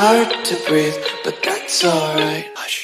hard to breathe, but that's alright. Hush.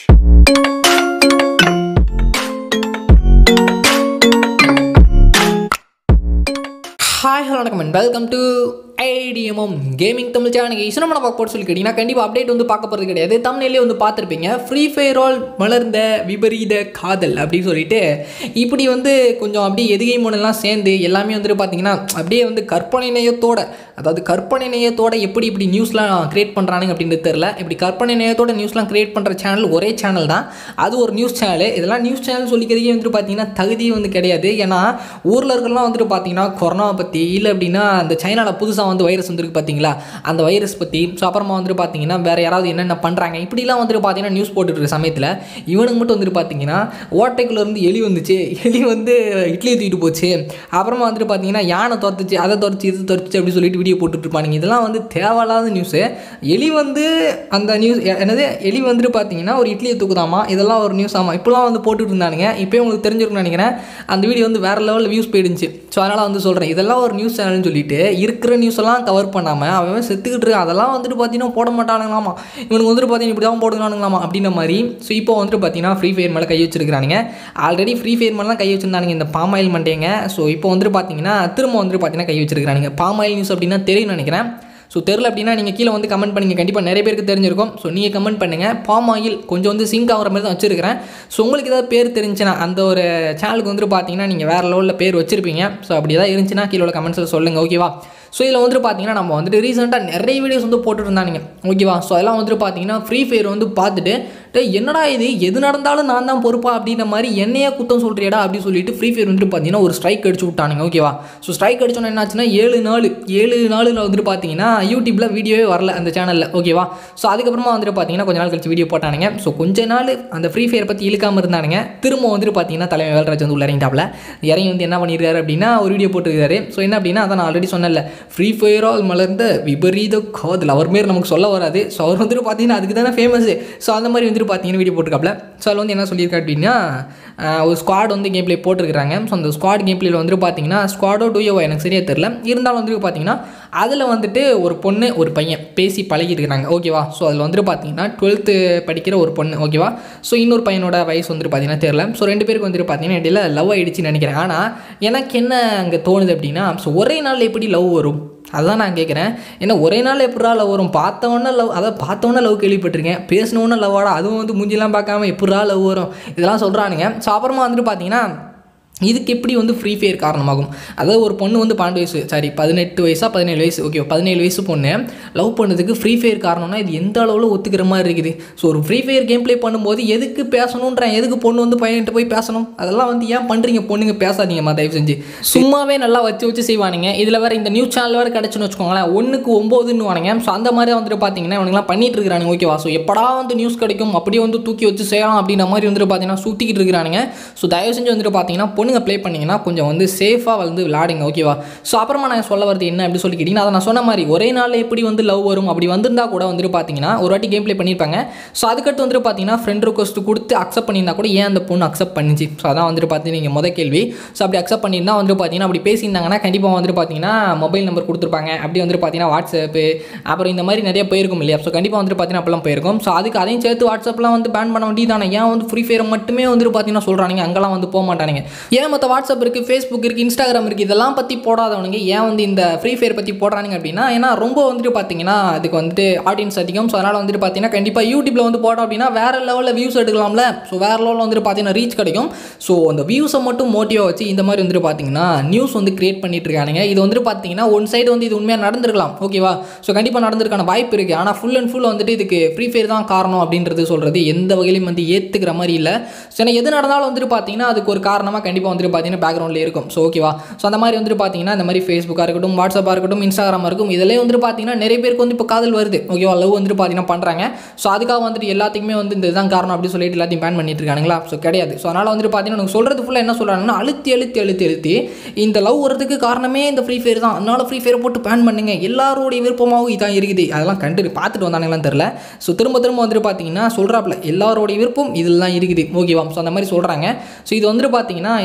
Hi hello வணக்கம் and welcome to IDMM gaming Tamil channel இசை நம்ம பார்க்க போட்டு சொல்லி கேட்டிங்கன்னா கண்டிப்பாக அப்டேட் வந்து பார்க்க போகிறது கிடையாது தமிழ்லேயே வந்து பார்த்துருப்பீங்க ஃப்ரீ ஃபயரால் மலர்ந்த விபரீத காதல் அப்படின்னு சொல்லிட்டு இப்படி வந்து கொஞ்சம் அப்படியே எதுகை மூணெல்லாம் சேர்ந்து எல்லாமே வந்துட்டு பார்த்தீங்கன்னா அப்படியே வந்து கற்பனை நேயத்தோட அதாவது கற்பனை நேயத்தோட எப்படி இப்படி நியூஸ்லாம் கிரியேட் பண்ணுறானுங்க அப்படின்றது தெரில இப்படி கற்பனை நேயத்தோட நியூஸ்லாம் கிரியேட் பண்ணுற சேனல் ஒரே சேனல் தான் அது ஒரு நியூஸ் சேனல் இதெல்லாம் நியூஸ் சேனல் சொல்லிக்கிறதுக்கே வந்துட்டு பார்த்தீங்கன்னா தகுதியே வந்து கிடையாது ஏன்னா ஊரில் இருக்கலாம் வந்துட்டு பார்த்தீங்கன்னா கொரோனாவை பற்றி இல்லை அப்படின்னா அந்த சைனாவில் புதுசாக வந்து வைரஸ் வந்துருக்கு பார்த்தீங்களா அந்த வைரஸ் பற்றி ஸோ அப்புறமா வந்துட்டு பார்த்தீங்கன்னா வேறு யாராவது என்னென்ன பண்ணுறாங்க இப்படிலாம் வந்துட்டு பார்த்தீங்கன்னா நியூஸ் போட்டுட்டு இருக்க சமயத்தில் இவனுக்கு மட்டும் வந்துட்டு பார்த்தீங்கன்னா ஓட்டைக்குள்ளேருந்து எலி வந்துச்சு எலி வந்து இட்லியை தூக்கிட்டு போச்சு அப்புறமா வந்துட்டு பார்த்தீங்கன்னா யானை துரத்துச்சு அதை துரத்துச்சு இது துரத்துச்சு அப்படி சொல்லிட்டு வீடியோ போட்டுட்டு இருப்பானுங்க இதெல்லாம் வந்து தேவையில்லாத நியூஸு எலி வந்து அந்த நியூஸ் என்னது எலி வந்துட்டு பார்த்தீங்கன்னா ஒரு இட்லியை தூக்குதாமா இதெல்லாம் ஒரு நியூஸ் ஆமாம் இப்போலாம் வந்து போட்டுட்டு இருந்தானுங்க இப்போ உங்களுக்கு தெரிஞ்சிருக்கும்னு நினைக்கிறேன் அந்த வீடியோ வந்து வேறு லெவலில் வியூஸ் போயிடுச்சு ஸோ அதனால் வந்து சொல்கிறேன் இதெல்லாம் ஒரு நியூஸ் சேனல்னு சொல்லிட்டு இருக்கிற நியூஸ் எல்லாம் கவர் பண்ணாமல் அவன் செத்துக்கிட்டு இருக்கான் அதெல்லாம் வந்துட்டு பார்த்தீங்கன்னா போட மாட்டானுங்களாமா இவனுக்கு வந்துட்டு பார்த்தீங்கன்னா இப்படி தான் போடுங்களானுங்களாமா அப்படின்ற மாதிரி ஸோ இப்போ வந்துட்டு பார்த்தீங்கன்னா ஃப்ரீ ஃபயர் மேலே கை வச்சிருக்கானுங்க ஆல்ரெடி ஃப்ரீ ஃபயர் மேலே தான் கை வச்சிருந்தானுங்க இந்த பாமாயில் மண்டேங்க ஸோ இப்போ வந்துட்டு பார்த்தீங்கன்னா திரும்ப வந்துட்டு பார்த்தீங்கன்னா கை வச்சிருக்கானுங்க பாமாயில் நியூஸ் அப்படின்னா தெரியும்னு நினைக்கிறேன் ஸோ தெரில அப்படின்னா நீங்கள் கீழே வந்து கமெண்ட் பண்ணுங்க கண்டிப்பாக நிறைய பேருக்கு தெரிஞ்சிருக்கும் ஸோ நீங்கள் கமெண்ட் பண்ணுங்கள் பாம் ஆயில் கொஞ்சம் வந்து சிங்க் ஆகிற மாதிரி தான் வச்சுருக்கிறேன் ஸோ உங்களுக்கு ஏதாவது பேர் தெரிஞ்சுன்னா அந்த ஒரு சேனலுக்கு வந்துட்டு பார்த்தீங்கன்னா நீங்கள் வேறு லெவலில் பேர் வச்சிருப்பீங்க ஸோ அப்படி ஏதாவது இருந்துச்சுன்னா கீழே உள்ள கமெண்ட்ஸில் சொல்லுங்கள் ஓகேவா ஸோ இதில் வந்துட்டு பார்த்தீங்கன்னா நம்ம வந்துட்டு ரீசெண்டாக நிறைய வீடியோஸ் வந்து போட்டுருந்தானுங்க ஓகேவா ஸோ அதெல்லாம் வந்துட்டு பார்த்தீங்கன்னா ஃப்ரீ ஃபயர் வந்து பார்த்துட்டு டேய் என்னடா இது எது நடந்தாலும் நான் தான் பொறுப்பா அப்படின்ற மாதிரி என்னையே குத்தம் சொல்கிறியடா அப்படின்னு சொல்லிட்டு ஃப்ரீ ஃபயர் வந்துட்டு பார்த்தீங்கன்னா ஒரு ஸ்ட்ரைக் அடிச்சு விட்டானுங்க ஓகேவா ஸோ ஸ்ட்ரைக் அடிச்சோன்னா என்னாச்சுன்னா ஏழு நாள் ஏழு நாளில் வந்துட்டு பார்த்தீங்கன்னா யூடியூப்பில் வீடியோவே வரல அந்த சேனலில் ஓகேவா ஸோ அதுக்கப்புறமா வந்துட்டு பார்த்தீங்கன்னா கொஞ்ச நாள் கழிச்சு வீடியோ போட்டானுங்க ஸோ கொஞ்ச நாள் அந்த ஃப்ரீ ஃபயர் பற்றி இழுக்காமல் இருந்தானுங்க திரும்ப வந்துட்டு பார்த்தீங்கன்னா தலைமை வேல்ராஜ் வந்து உள்ள இறங்கிட்டாப்ல இறங்கி வந்து என்ன பண்ணியிருக்காரு அப்படின்னா ஒரு வீடியோ போட்டிருக்காரு ஸோ என்ன அப்படின்னா அதான் நான் ஆல்ரெடி சொன்னல ஃப்ரீ ஃபயரால் மலர்ந்த விபரீத காதல் அவர் மாரி நமக்கு சொல்ல வராது ஸோ அவர் வந்துட்டு பார்த்தீங்கன்னா அதுக்கு தானே ஃபேமஸு ஸோ அந்த மாதிரி வந்துட்டு பார்த்தீங்கன்னா வீடியோ போட்டிருக்காப்ல ஸோ அதில் வந்து என்ன சொல்லியிருக்காரு அப்படின்னா ஆஹ், ஒரு ஸ்குவாட் வந்து கேம் ப்ளே போட்டிருக்காங்க ஸோ அந்த ஸ்குவாட் கேம் ப்ளேயில் வந்துட்டு பார்த்தீங்கன்னா ஸ்குவாடோ டூயோ எனக்கு சரியாக தெரில இருந்தாலும் வந்துட்டு பார்த்தீங்கன்னா அதில் வந்துட்டு ஒரு பொண்ணு ஒரு பையன் பேசி பழகிட்டு இருக்கிறாங்க ஓகேவா ஸோ அதில் வந்துட்டு பார்த்தீங்கன்னா டுவெல்த்து படிக்கிற ஒரு பொண்ணு ஓகேவா ஸோ இன்னொரு பையனோட வயசு வந்துட்டு பார்த்தீங்கன்னா தெரில ஸோ ரெண்டு பேருக்கு வந்துட்டு பார்த்தீங்கன்னா இடையில லவ் ஆயிடுச்சுன்னு நினைக்கிறேன் ஆனால் எனக்கு என்ன அங்கே தோணுது அப்படின்னா ஸோ ஒரே நாளில் எப்படி லவ் வரும் அதுதான் நான் கேட்குறேன் ஏன்னா ஒரே நாள் எப்படா லவ் வரும் பார்த்தவொன்னே லவ் அதை பார்த்தவொன்னே லவ் கேள்விப்பட்டிருக்கேன் பேசினவொன்னே லவ்வாடா அதுவும் வந்து மூஞ்சிலாம் பார்க்காம எப்படா லவ் வரும் இதெல்லாம் சொல்கிறானுங்க ஸோ அப்புறமா வந்துட்டு பார்த்தீங்கன்னா இதுக்கு எப்படி வந்து ஃப்ரீ ஃபயர் காரணமாகும் அதாவது ஒரு பொண்ணு வந்து பன்னெண்டு வயசு சாரி பதினெட்டு வயசா பதினேழு வயசு ஓகே பதினேழு வயசு பொண்ணு லவ் பண்ணதுக்கு ஃப்ரீ ஃபயர் காரணம்னா இது எந்த அளவில் ஒத்துக்கிற மாதிரி இருக்குது ஸோ ஒரு ஃப்ரீ ஃபயர் கேம் ப்ளே பண்ணும்போது எதுக்கு பேசணுன்றேன் எதுக்கு பொண்ணு வந்து பையன்கிட்ட போய் பேசணும் அதெல்லாம் வந்து ஏன் பண்ணுறீங்க பொண்ணுங்க பேசாதீங்கம்மா தயவு செஞ்சு சும்மாவே நல்லா வச்சு வச்சு செய்வானுங்க இதில் வேறு இந்த நியூஸ் சேனல் வேறு கிடச்சுன்னு வச்சுக்கோங்களேன் ஒன்றுக்கு ஒம்போதுன்னு வானுங்க ஸோ அந்த மாதிரி வந்துட்டு பார்த்தீங்கன்னா இவனுங்களாம் பண்ணிட்டு இருக்கிறானுங்க ஓகேவா ஸோ எப்படா வந்து நியூஸ் கிடைக்கும் அப்படியே வந்து தூக்கி வச்சு செய்யலாம் அப்படின்ற மாதிரி வந்துட்டு பார்த்தீங்கன்னா சுற்றிக்கிட்டு இருக்கிறானுங்க ஸோ தயவு செஞ்சு வந்துட்டு பார்த்தீங்கன்னா பொண்ணுங்க ப்ளே பண்ணிங்கன்னா கொஞ்சம் வந்து சேஃபாக வந்து விளாடுங்க ஓகேவா ஸோ அப்புறமா நான் சொல்ல வரது என்ன அப்படி சொல்லி கேட்டிங்கன்னா அதை நான் சொன்ன மாதிரி ஒரே நாளில் எப்படி வந்து லவ் வரும் அப்படி வந்திருந்தா கூட வந்துட்டு பார்த்தீங்கன்னா ஒரு வாட்டி கேம் ப்ளே பண்ணியிருப்பாங்க ஸோ அதுக்கடுத்து வந்துட்டு பார்த்தீங்கன்னா ஃப்ரெண்ட் ரிக்வஸ்ட் கொடுத்து அக்செப்ட் பண்ணியிருந்தா கூட ஏன் அந்த பொண்ணு அக்செப்ட் பண்ணிச்சு ஸோ அதான் வந்துட்டு பார்த்தீங்கன்னா நீங்கள் முத கேள்வி ஸோ அப்படி அக்செப்ட் பண்ணியிருந்தா வந்துட்டு பார்த்தீங்கன்னா அப்படி பேசியிருந்தாங்கன்னா கண்டிப்பாக வந்துட்டு பார்த்தீங்கன்னா மொபைல் நம்பர் கொடுத்துருப்பாங்க அப்படி வந்துட்டு பார்த்தீங்கன்னா வாட்ஸ்அப்பு அப்புறம் இந்த மாதிரி நிறைய போயிருக்கும் இல்லையா ஸோ கண்டிப்பாக வந்துட்டு பார்த்தீங்கன்னா அப்பெல்லாம் போயிருக்கும் ஸோ அதுக்கு அதையும் சேர்த்து வாட்ஸ்அப்லாம் வந்து பேன் பண்ண வேண்டியதானே ஏன் வந்து ஃப்ரீ ஃபயர் மட்டுமே வந்துட்டு பார்த்தீங்கன்னா சொல்கிறானுங்க அங்கெல்லாம் வந்து போக மாட்டானுங்க ஏன் மற்ற வாட்ஸ்அப் இருக்குது ஃபேஸ்புக் இருக்குது இன்ஸ்டாகிராம் இருக்குது இதெல்லாம் பற்றி போடாதவனுங்க ஏன் வந்து இந்த ஃப்ரீ ஃபயர் பற்றி போடுறானுங்க அப்படின்னா ஏன்னா ரொம்ப வந்துட்டு பார்த்தீங்கன்னா அதுக்கு வந்துட்டு ஆடியன்ஸ் அதிகம் ஸோ அதனால் வந்துட்டு பார்த்தீங்கன்னா கண்டிப்பாக யூடியூப்பில் வந்து போட்டோம் அப்படின்னா வேறு லெவலில் வியூஸ் எடுக்கலாம்ல ஸோ வேறு லெவலில் வந்துட்டு பார்த்தீங்கன்னா ரீச் கிடைக்கும் ஸோ அந்த வியூஸை மட்டும் மோட்டிவாக வச்சு இந்த மாதிரி வந்துட்டு பார்த்தீங்கன்னா நியூஸ் வந்து கிரியேட் பண்ணிட்டு இருக்கானுங்க இது வந்துட்டு பார்த்தீங்கன்னா ஒன் சைடு வந்து இது உண்மையாக நடந்திருக்கலாம் ஓகேவா ஸோ கண்டிப்பாக நடந்திருக்கான வாய்ப்பு இருக்குது ஆனால் ஃபுல் அண்ட் ஃபுல் வந்துட்டு இதுக்கு ஃப்ரீ ஃபயர் தான் காரணம் அப்படின்றது சொல்கிறது எந்த வகையிலும் வந்து ஏற்றுக்கிற மாதிரி இல்லை ஸோ ஏன்னா எது நடந்தாலும் வந்துட்டு பார்த்தீங்கன்னா அதுக்கு ஒரு காரணமாக கண்டிப்பாக வந்துட்டு பார்த்தீங்கன்னா பேக்ரவுண்டில் இருக்கும் ஸோ ஓகேவா ஸோ அந்த மாதிரி வந்துட்டு பார்த்தீங்கன்னா இந்த மாதிரி ஃபேஸ்புக்காக இருக்கட்டும் வாட்ஸ்அப்பாக இருக்கட்டும் இன்ஸ்டாகிராமாக இருக்கும் இதிலே வந்துட்டு பார்த்தீங்கன்னா நிறைய பேருக்கு வந்து இப்போ காதல் வருது ஓகேவா லவ் வந்துட்டு பார்த்தீங்கன்னா பண்ணுறாங்க ஸோ அதுக்காக வந்துட்டு எல்லாத்துக்குமே வந்து இந்த இதுதான் காரணம் அப்படின்னு சொல்லிட்டு எல்லாத்தையும் பேன் பண்ணிட்டு இருக்கானுங்களா ஸோ கிடையாது ஸோ அதனால் வந்துட்டு பார்த்தீங்கன்னா எனக்கு சொல்கிறது ஃபுல்லாக என்ன சொல்கிறாங்கன்னா அழுத்தி அழுத்தி அழுத்தி அழுத்தி இந்த லவ் வரதுக்கு காரணமே இந்த ஃப்ரீ ஃபயர் தான் அதனால ஃப்ரீ ஃபயர் போட்டு பேன் பண்ணுங்க எல்லாருடைய விருப்பமாகவும் இதான் இருக்குது அதெல்லாம் கண்டு பார்த்துட்டு வந்தானுங்களான்னு தெரில ஸோ திரும்ப திரும்ப வந்துட்டு பார்த்தீங்கன்னா சொல்கிறாப்புல எல்லாரோடைய விருப்பம் இதில் தான் இருக்குது ஓகேவா ஸோ அந்த மாதிரி சொல்கிறாங்க ஸோ இது வந்துட்டு பார்த்தீங்கன்னா என்ன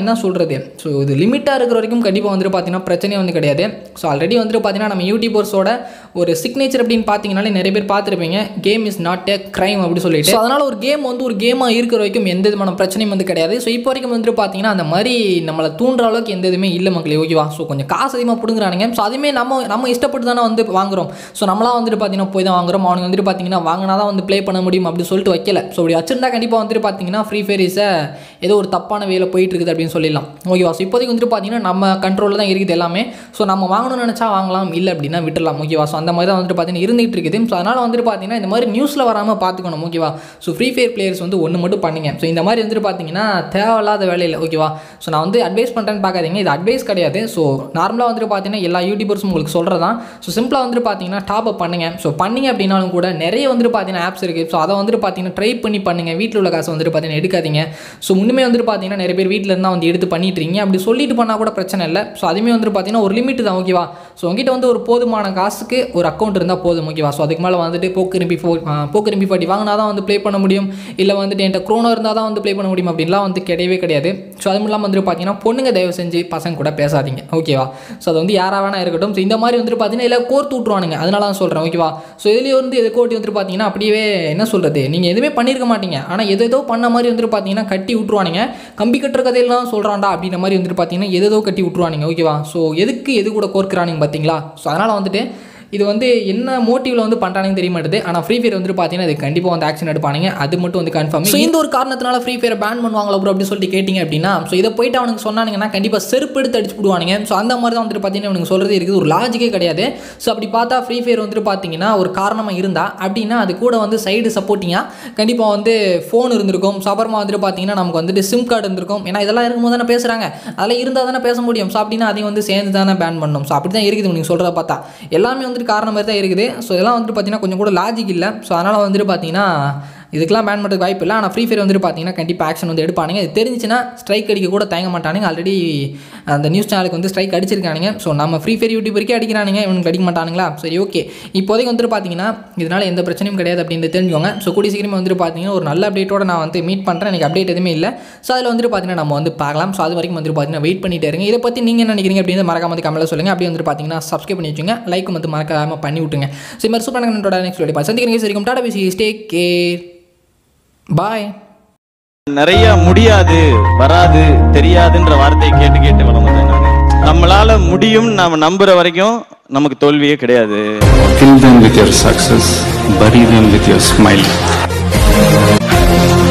என்ன சொல்கிறது ஸோ இது லிமிட்டாக இருக்கிற வரைக்கும் கண்டிப்பாக வந்துட்டு பார்த்தீங்கன்னா பிரச்சனையே வந்து கிடையாது ஸோ ஆல்ரெடி வந்துட்டு பார்த்தீங்கன்னா நம்ம யூடியூபர்ஸோட ஒரு சிக்னேச்சர் அப்படின்னு பார்த்தீங்கனாலே நிறைய பேர் பார்த்துருப்பீங்க game is not a crime அப்படி சொல்லிட்டு ஸோ அதனால் ஒரு கேம் வந்து ஒரு கேமாக இருக்கிற வரைக்கும் எந்த விதமான பிரச்சனையும் வந்து கிடையாது ஸோ இப்போ வரைக்கும் வந்துட்டு பார்த்தீங்கன்னா அந்த மாதிரி நம்மளை தூண்டுற அளவுக்கு எந்த இதுவுமே இல்லை மக்களே ஓகேவா ஸோ கொஞ்சம் காசு அதிகமாக பிடுங்குறானுங்க ஸோ அதுவுமே நம்ம நம்ம இஷ்டப்பட்டு தானே வந்து வாங்குறோம் ஸோ நம்மளாம் வந்துட்டு பார்த்தீங்கன்னா போய் தான் வாங்குறோம் அவனுக்கு வந்துட்டு பார்த்தீங்கன்னா வாங்கினா தான் வந்து ப்ளே பண்ண முடியும் அப்படி சொல்லிட்டு வைக்கல ஸோ அப்படி வச்சிருந்தா கண்டிப்பாக வந்துட்டு பார்த்தீங்கன்னா ஃப்ரீ ஃபயர் இஸை ஏதோ ஒரு தப்பான வேலை போயிட்டு இருக்குது அப்படின்னு சொல்லிடலாம் ஓகேவா ஸோ இப்போதைக்கு வந்துட்டு பார்த்தீங்கன்னா நம்ம கண்ட்ரோலில் தான் இருக்குது எல்லாமே ஸோ நம்ம வாங்கணும்னு நினச்சா வாங்கலாம் இல்லை அப்படின்னா விட்டுடலாம் ஓகேவா ஸோ அந்த மாதிரி தான் வந்துட்டு பார்த்தீங்கன்னா இருந்துகிட்டு இருக்குது ஸோ அதனால் வந்துட்டு பார்த்தீங்கன்னா இந்த மாதிரி நியூஸில் வராமல் பார்த்துக்கணும் ஓகேவா ஸோ ஃப்ரீ ஃபயர் பிளேயர்ஸ் வந்து ஒன்று மட்டும் பண்ணுங்க ஸோ இந்த மாதிரி வந்துட்டு பார்த்தீங்கன்னா தேவையில்லாத வேலையில் ஓகேவா ஸோ நான் வந்து அட்வைஸ் பண்ணுறேன்னு பார்க்காதீங்க இது அட்வைஸ் கிடையாது ஸோ நார்மலாக வந்துட்டு பார்த்தீங்கன்னா எல்லா யூடியூபர்ஸும் உங்களுக்கு சொல்கிறதான் ஸோ சிம்பிளாக வந்துட்டு பார்த்தீங்கன்னா டாப் அப் பண்ணுங்க ஸோ பண்ணீங்க அப்படின்னாலும் கூட நிறைய வந்துட்டு பார்த்தீங்கன்னா ஆப்ஸ் இருக்குது ஸோ அதை வந்துட்டு பார்த்தீங்கன்னா ட்ரை பண்ணி பண்ணுங்க வீட்டில் உள்ள காசை வந்துட்டு பார்த்தீங்கன்னா எடுக்காதீங்க ஸோ முன்னுமே வந்துட்டு பார்த்தீங்கன்னா நிறைய பேர் வீட்டில் இருந்தால் வந்து எடுத்து பண்ணிட்டு இருக்கீங்க அப்படி சொல்லிட்டு பண்ணால் கூட பிரச்சனை இல்லை ஸோ அதுவுமே வந்துட்டு பார்த்தீங்கன்னா ஒரு லிமிட் தான் ஓகேவா ஸோ உங்ககிட்ட வந்து ஒரு போதுமான காசுக்கு ஒரு அக்கௌண்ட் இருந்தால் போதும் ஓகேவா ஸோ அதுக்கு மேலே வந்துட்டு போக்கரிம்பி ஃபோ போக்கரிம்பி பாட்டி வாங்கினா தான் வந்து ப்ளே பண்ண முடியும் இல்லை வந்துட்டு என்கிட்ட க்ரோனோ இருந்தால் தான் வந்து ப்ளே பண்ண முடியும் அப்படின்லாம் வந்து கிடையவே கிடையாது ஸோ அதுவும் இல்லாமல் வந்துட்டு பார்த்தீங்கன்னா பொண்ணுங்க தயவு செஞ்சு பசங்க கூட பேசாதீங்க ஓகேவா ஸோ அது வந்து யாராக வேணா இருக்கட்டும் ஸோ இந்த மாதிரி வந்துட்டு பார்த்தீங்கன்னா இல்லை கோர்த்து விட்ருவானுங்க அதனால தான் சொல்கிறேன் ஓகேவா ஸோ இதுலேயே வந்து எது கோட்டி வந்துட்டு பார்த்தீங்கன்னா அப்படியே என்ன சொல்கிறது நீங்கள் எதுவுமே பண்ணியிருக்க மாட்டீங்க ஆனால் எது ஏதோ பண்ண மாதிரி வந்துட்டு பார்த்தீங்கன்னா கட்டி விட்ருவானுங்க கம்பி கட்டுற கதையெல்லாம் சொல்கிறான்டா அப்படின்ற மாதிரி வந்துட்டு பார்த்தீங்கன்னா எது ஏதோ கட்டி விட்ருவானுங்க ஓகேவா ஸோ எதுக்கு எது கூட கோர்க்கிறானுங்க பார்த்தீங்களா ஸோ அதனால் வந்துட்டு இது வந்து என்ன மோட்டிவில் வந்து பண்ணுறானுங்க தெரிய மாட்டுது ஆனால் ஃப்ரீ ஃபயர் வந்துட்டு பார்த்தீங்கன்னா இது கண்டிப்பாக வந்து ஆக்ஷன் எடுப்பானுங்க அது மட்டும் வந்து கன்ஃபார்ம் ஸோ இந்த ஒரு காரணத்தினால ஃப்ரீ ஃபயர் பேன் பண்ணுவாங்களா ப்ரோ அப்படின்னு சொல்லிட்டு கேட்டிங்க அப்படின்னா ஸோ இதை போயிட்டு அவனுக்கு சொன்னானுங்கன்னா கண்டிப்பாக செருப்பு எடுத்து அடிச்சு விடுவானுங்க ஸோ அந்த மாதிரி தான் வந்துட்டு பார்த்தீங்கன்னா அவனுக்கு சொல்கிறது இருக்குது ஒரு லாஜிக்கே கிடையாது ஸோ அப்படி பார்த்தா ஃப்ரீ ஃபயர் வந்துட்டு பார்த்தீங்கன்னா ஒரு காரணமாக இருந்தால் அப்படின்னா அது கூட வந்து சைடு சப்போர்ட்டிங்காக கண்டிப்பாக வந்து ஃபோன் இருந்திருக்கும் ஸோ அப்புறமா வந்துட்டு பார்த்தீங்கன்னா நமக்கு வந்துட்டு சிம் கார்டு இருந்திருக்கும் ஏன்னா இதெல்லாம் இருக்கும்போது தானே பேசுகிறாங்க அதெல்லாம் இருந்தால் தானே பேச முடியும் ஸோ அப்படின்னா அதையும் வந்து சேர்ந்து தானே பேன் பண்ணணும் ஸோ அப்படி தான் இருக்குது நீங்கள் சொல்கிறத பார்த்தா எல்லாமே வந்துட்டு காரணம் மாதிரி தான் இருக்குது ஸோ இதெல்லாம் வந்துட்டு பார்த்தீங்கன்னா கொஞ்சம் கூட லாஜிக் இல்லை ஸோ அதனால் வந்துட்டு பார்த்தீங்கன்னா இதுக்கெல்லாம் பேன் பண்ணுறதுக்கு வாய்ப்பு இல்லை ஆனால் ஃப்ரீ ஃபயர் வந்துட்டு பார்த்தீங்கன்னா கண்டிப்பாக ஆக்ஷன் வந்து எடுப்பானுங்க இது தெரிஞ்சுன்னா ஸ்ட்ரைக் அடிக்க கூட தயங்க மாட்டானுங்க ஆல்ரெடி அந்த நியூஸ் சேனலுக்கு வந்து ஸ்ட்ரைக் அடிச்சிருக்கானுங்க ஸோ நம்ம ஃப்ரீ ஃபயர் யூடியூபருக்கே அடிக்கிறானுங்க இவனுக்கு அடிக்க மாட்டானுங்களா சரி ஓகே இப்போதைக்கு வந்துட்டு பார்த்தீங்கன்னா இதனால் எந்த பிரச்சனையும் கிடையாது அப்படின்னு தெரிஞ்சுக்கோங்க ஸோ கூடிய சீக்கிரமே வந்துட்டு பார்த்தீங்கன்னா ஒரு நல்ல அப்டேட்டோட நான் வந்து மீட் பண்ணுறேன் எனக்கு அப்டேட் எதுவுமே இல்லை ஸோ அதில் வந்துட்டு பார்த்தீங்கன்னா நம்ம வந்து பார்க்கலாம் ஸோ அது வரைக்கும் வந்துட்டு பார்த்தீங்கன்னா வெயிட் பண்ணிட்டே இருங்க இதை பற்றி நீங்கள் என்ன நினைக்கிறீங்க அப்படின்னு மறக்காம வந்து கமெண்ட்ல சொல்லுங்கள் அப்படியே வந்துட்டு பார்த்தீங்கன்னா சப்ஸ்கிரைப் பண்ணி வச்சுங்க லைக் வந்து மறக்காம பண்ணி விட்டுங்க ஸோ இது மாதிரி சூப்பரான கண்டோட நெக்ஸ்ட் வீடியோ சந்திக்கிறீங்க சரிக்கும் டாடா பிசி ஸ்டே கேர் பாய் நிறைய முடியாது வராது தெரியாதுன்ற வார்த்தையை கேட்டு கேட்டு வளர்ந்தேன் நான் நம்மளால முடியும் நாம நம்புற வரைக்கும் நமக்கு தோல்வியே கிடையாது Kill them with your success, bury them with your smile.